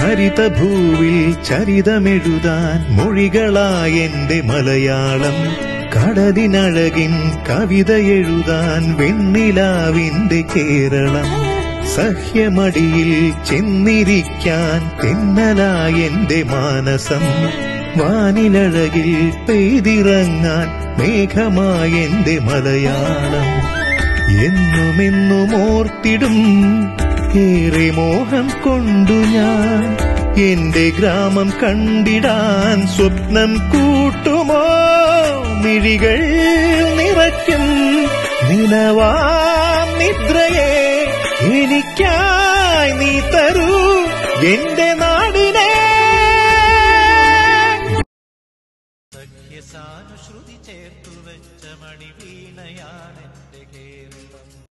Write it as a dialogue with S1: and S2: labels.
S1: ഹരിതഭൂവിൽ ചരിതമെഴുതാൻ മൊഴികളായ എന്റെ മലയാളം കടലിനഴകിൻ കവിത എഴുതാൻ വെണ്ണിലാവിന്റെ കേരളം സഹ്യമടിയിൽ ചെന്നിരിക്കാൻ തെന്നലായ എന്റെ മാനസം വാനിലഴകിൽ പെയ്തിറങ്ങാൻ മേഘമായ എന്റെ മലയാളം എന്നുമെന്നും ഓർത്തിടും ഏറെ മോഹം കൊണ്ടു ഞാൻ എന്റെ ഗ്രാമം കണ്ടിടാൻ സ്വപ്നം കൂട്ടുമോ മിഴികൾ നിറയ്ക്കും നിലവാം നിദ്രയെ എനിക്കായി നീ തരൂ എന്റെ നാടിനെ സഖ്യസാനുശ്രുതി ചേർത്തു വെച്ച മണിവീണയാണെന്റെ കേരളം